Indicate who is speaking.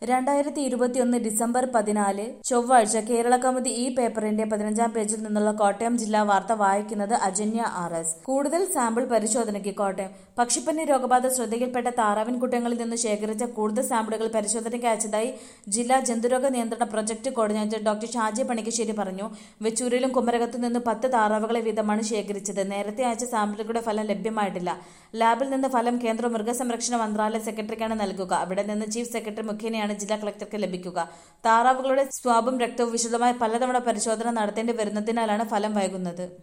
Speaker 1: രണ്ടായിരത്തി ഇരുപത്തിയൊന്ന് ഡിസംബർ പതിനാല് ചൊവ്വാഴ്ച കേരള കൗമുദി ഈ പേപ്പറിന്റെ പതിനഞ്ചാം പേജിൽ നിന്നുള്ള കോട്ടയം ജില്ലാ വാർത്ത വായിക്കുന്നത് അജന്യ ആർ എസ് കൂടുതൽ സാമ്പിൾ പരിശോധനയ്ക്ക് കോട്ടയം പക്ഷിപ്പനി രോഗബാധ ശ്രദ്ധയിൽപ്പെട്ട താറാവിൻ കുട്ടങ്ങളിൽ നിന്ന് ശേഖരിച്ച കൂടുതൽ സാമ്പിളുകൾ പരിശോധനയ്ക്ക് അയച്ചതായി ജില്ലാ ജന്തുരോഗ നിയന്ത്രണ project coordinator doctor Shaji Panikkassery പറഞ്ഞു വെച്ചൂരിലും കുമരകത്തു നിന്ന് പത്ത് താറാവുകളെ വീതമാണ് ശേഖരിച്ചത് നേരത്തെ അയച്ച സാമ്പിളുകളുടെ ഫലം ലഭ്യമായിട്ടില്ല ലാബിൽ നിന്ന് ഫലം കേന്ദ്ര മൃഗസംരക്ഷണ മന്ത്രാലയ സെക്രട്ടറിക്കാണ് നൽകുക അവിടെ നിന്ന് ചീഫ് സെക്രട്ടറി മുഖേനയാണ് ജില്ലാ കളക്ടർക്ക് ലഭിക്കുക താറാവുകളുടെ സ്വാബും രക്തവും വിശദമായ പലതവണ പരിശോധന നടത്തേണ്ടി വരുന്നതിനാലാണ് ഫലം വൈകുന്നത്